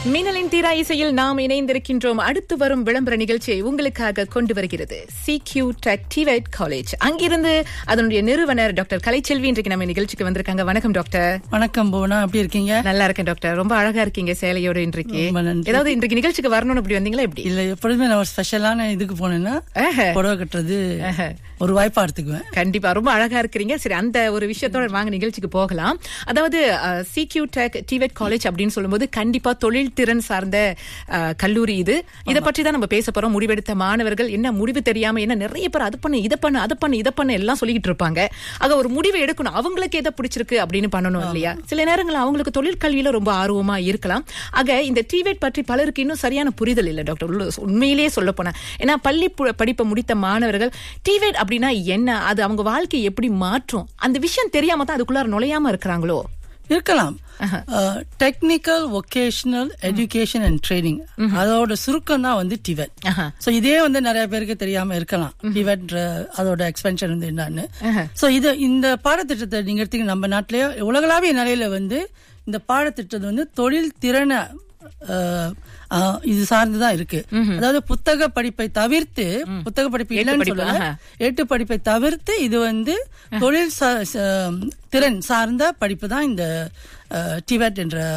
மின்னலின் தீரா இசையில் நாம் இணைந்திருக்கின்றோம் அடுத்து வரும் விளம்பர நிகழ்ச்சியை உங்களுக்காக கொண்டு வருகிறது C Q tech divide college அங்கிருந்து அதனுடைய நிறுவனர் டாக்டர் கலைச்செல்வி இன்றைக்கு நம்ம நிகழ்ச்சிக்கு வந்திருக்காங்க வணக்கம் டாக்டர் வணக்கம் புவனா எப்படி இருக்கீங்க நல்லா இருக்கேன் டாக்டர் ரொம்ப அழகா இருக்கீங்க சேலையோட இன்றைக்கு ரொம்ப நன்றி. ஏதாவது இன்றைக்கு நிகழ்ச்சிக்கு வரணும்னு இப்படி வந்தீங்களா எப்படி இல்ல எப்பொழுதுமே நான் ஒரு ஸ்பெஷலான இதுக்கு போனேன்னா ஆஹா. புடவை கட்டுறது ஒரு வாய்ப்பா எடுத்துக்குவேன் கண்டிப்பா ரொம்ப அழகா இருக்கிறீங்க சரி அந்த ஒரு விஷயத்தோட வாங்க நிகழ்ச்சிக்கு போகலாம் அதாவது சிக்யூ டெக் டிவெட் காலேஜ் அப்படின்னு சொல்லும்போது கண்டிப்பா தொழில் திறன் சார்ந்த அஹ், கல்லூரி இது இத பற்றி தான் நம்ம பேச போறோம் முடிவெடுத்த மாணவர்கள் என்ன முடிவு தெரியாம என்ன நிறைய பேர் அது பண்ணு இதை பண்ணு அதை பண்ணு இதை பண்ணு எல்லாம் சொல்லிக்கிட்டு இருப்பாங்க ஆக ஒரு முடிவு எடுக்கணும் அவங்களுக்கு எதை பிடிச்சிருக்கு அப்படின்னு பண்ணணும் இல்லையா சில நேரங்கள் அவங்களுக்கு தொழிற்கல்வியில ரொம்ப ஆர்வமா இருக்கலாம் ஆக இந்த டிவேட் பற்றி பலருக்கு இன்னும் சரியான புரிதல் இல்லை டாக்டர் உள்ள- உண்மையிலேயே சொல்ல போனா ஏன்னா பள்ளி பு- படிப்பை முடித்த மாணவர்கள் டிவேட் அப்படின்னா என்ன அது அவங்க வாழ்க்கையை எப்படி மாற்றும் அந்த விஷயம் தெரியாம தான் அதுக்குள்ளார நுழையாம இருக்கிறாங்களோ இருக்கலாம் technical vocational education and training அதோட சுருக்கம் தான் வந்து டிவெட் ஆஹா. சோ இதே வந்து நிறைய பேருக்கு தெரியாம இருக்கலாம் டிவெட் அதோட எக்ஸ்பென்ஷன் வந்து என்னன்னு ஆஹா. சோ இது இந்த பாடத்திட்டத்தை நீங்க எடுத்தீங்க நம்ம நாட்டிலேயே உலகளாவிய நிலையில வந்து இந்த பாடத்திட்டம் வந்து தொழில் திறனை அஹ், அஹ், இது சார்ந்துதான் இருக்கு அதாவது புத்தக படிப்பை தவிர்த்து புத்தக படிப்பு இல்லைன்னு படிப்பு, சொல்லல ஆஹா. ஏட்டு படிப்பை தவிர்த்து இது வந்து தொழில் சா- ச- திறன் சார்ந்த படிப்பு தான் இந்த டிவெட் என்ற